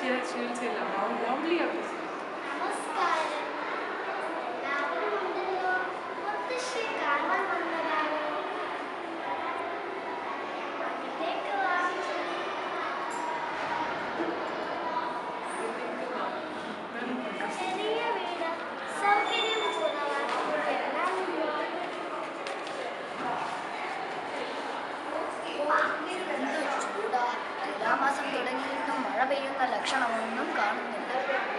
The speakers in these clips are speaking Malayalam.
ചികിത്സയില്ല നോർമലി നമസ്കാരം എല്ലാവരും ഉണ്ടല്ലോ മുത്തശ്ശി കാണാൻ വന്നതാണ് അകത്തേക്ക് വാ ചെറിയ വീട് സൗകര്യം കുറവാണ് എല്ലാം എന്ത് ചൂടാ തുലാമാസം തുടങ്ങിയിട്ടും മഴ പെയ്യുന്ന ലക്ഷണമൊന്നും കാണുന്നില്ല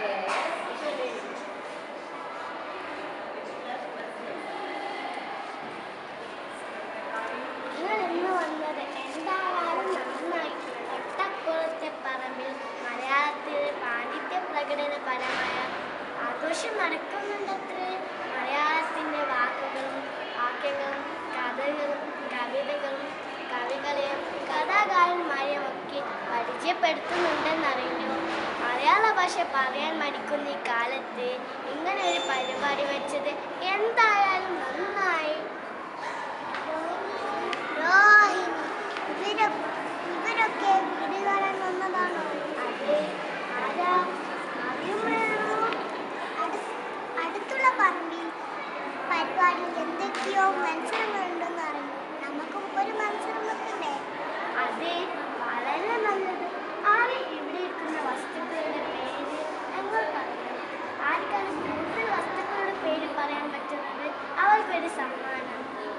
നിങ്ങൾ ഇന്ന് വന്നത് എന്തായാലും നന്നായി ഒട്ടക്കുളത്തെ പറമ്പിൽ മലയാളത്തിലെ പാണ്ഡിത്യ പ്രകടനപരമായ ആഘോഷം നടക്കുന്നുണ്ടത്രേ മലയാളത്തിൻ്റെ വാക്കുകളും വാക്യങ്ങളും കഥകളും കവിതകളും കവികളെയും കഥാകാരന്മാരെയും ഒക്കെ പരിചയപ്പെടുത്തുന്നുണ്ടെന്നറിഞ്ഞു മലയാള ഭാഷ പറയാൻ മടിക്കുന്ന ഈ കാലത്ത് ഇങ്ങനെ ഒരു പരിപാടി വെച്ചത് എന്തായാലും നന്നായി രോഹിണി ഇവരൊ ഇവരൊക്കെ വീട് കാണാൻ വന്നതാണോ അതെ ആരാ അറിയുമ്പോഴോ അടുത്തുള്ള പറമ്പിൽ പരിപാടിയിൽ എന്തൊക്കെയോ മത്സരങ്ങളുണ്ടെന്ന് അറിഞ്ഞു നമുക്കും ഒരു മത്സരം വെക്കണ്ടേ അതെ വളരെ നല്ലത് ആരെ ഇവിടെ ഇരിക്കുന്ന വസ്തുക്കളുടെ പേര് ഞങ്ങൾ പറയണം ആർക്കാണ് കൂടുതൽ വസ്തുക്കളുടെ പേര് പറയാൻ പറ്റുന്നത് അവർക്കൊരു സമ്മാനം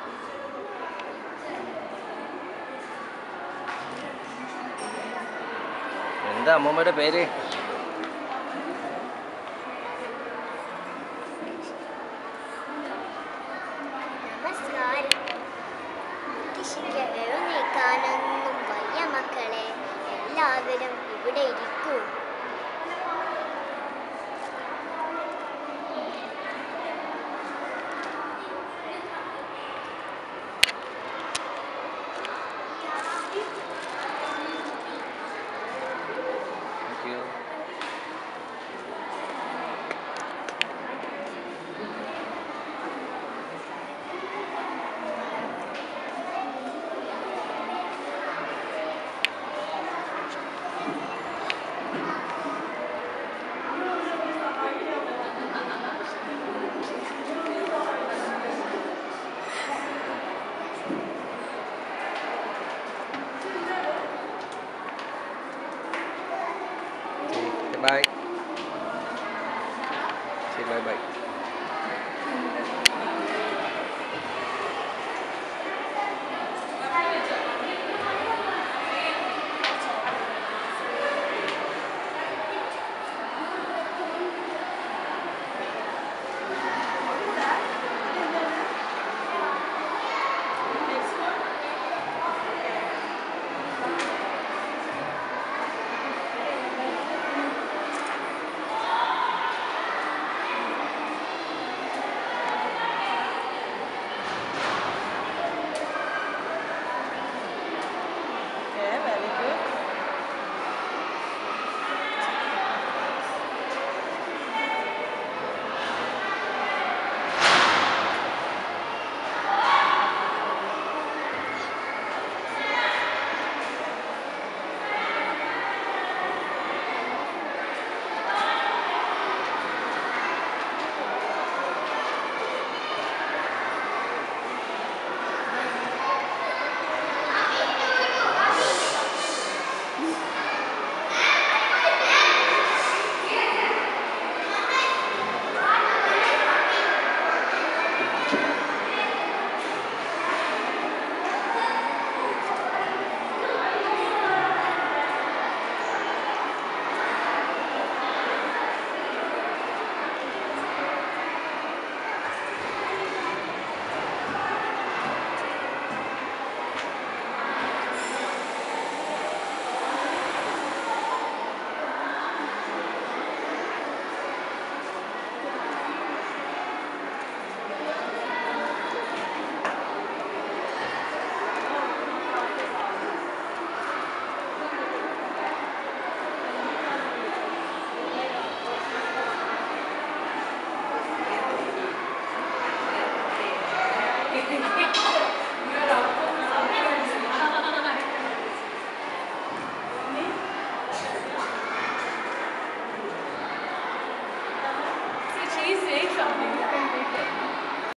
എന്താ അമ്മൂമ്മയുടെ പേര് നമസ്കാരം മുത്തശ്ശിക്ക് എഴുന്നേൽക്കാനൊന്നും വയ്യ മക്കളെ എല്ലാവരും ഇവിടെ ഇരിക്കൂ